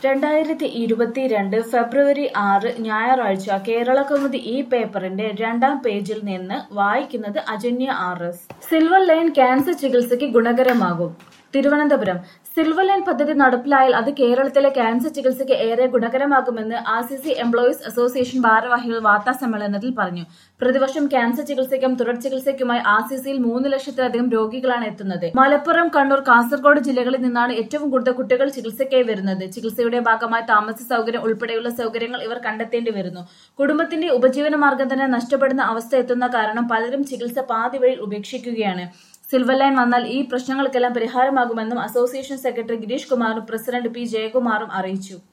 രണ്ടായിരത്തി ഇരുപത്തിരണ്ട് ഫെബ്രുവരി ആറ് ഞായറാഴ്ച കേരളകൗമുദി ഈ പേപ്പറിന്റെ രണ്ടാം പേജിൽ നിന്ന് വായിക്കുന്നത് Ajanya R S silver line cancer ചികിത്സയ്ക്ക് ഗുണകരമാകും തിരുവനന്തപുരം സിൽവർ ലൈൻ പദ്ധതി നടപ്പിലായാൽ അത് കേരളത്തിലെ ക്യാൻസർ ചികിത്സയ്ക്ക് ഏറെ ഗുണകരമാകുമെന്ന് R C C employees association ഭാരവാഹികൾ വാർത്താ സമ്മേളനത്തിൽ പറഞ്ഞു പ്രതിവർഷം ക്യാൻസർ ചികിത്സയ്ക്കും തുടർ ചികിത്സയ്ക്കുമായി ആർ സി സിയിൽ മൂന്ന് ലക്ഷത്തിലധികം രോഗികളാണ് എത്തുന്നത് മലപ്പുറം കണ്ണൂർ കാസർഗോഡ് ജില്ലകളിൽ നിന്നാണ് ഏറ്റവും കൂടുതൽ കുട്ടികൾ ചികിത്സയ്ക്കായി വരുന്നത് ചികിത്സയുടെ ഭാഗമായി താമസ സൗകര്യം ഉൾപ്പെടെയുള്ള സൗകര്യങ്ങൾ ഇവർ കണ്ടെത്തേണ്ടി വരുന്നു കുടുംബത്തിന്റെ ഉപജീവന മാർഗം തന്നെ നഷ്ടപ്പെടുന്ന അവസ്ഥ എത്തുന്ന കാരണം പലരും ചികിത്സ പാതി വഴി ഉപേക്ഷിക്കുകയാണ് സിൽവർ ലൈൻ വന്നാൽ ഈ പ്രശ്നങ്ങൾക്കെല്ലാം പരിഹാരമാകുമെന്നും അസോസിയേഷൻ സെക്രട്ടറി ഗിരീഷ് കുമാറും പ്രസിഡന്റ് പി ജയകുമാറും അറിയിച്ചു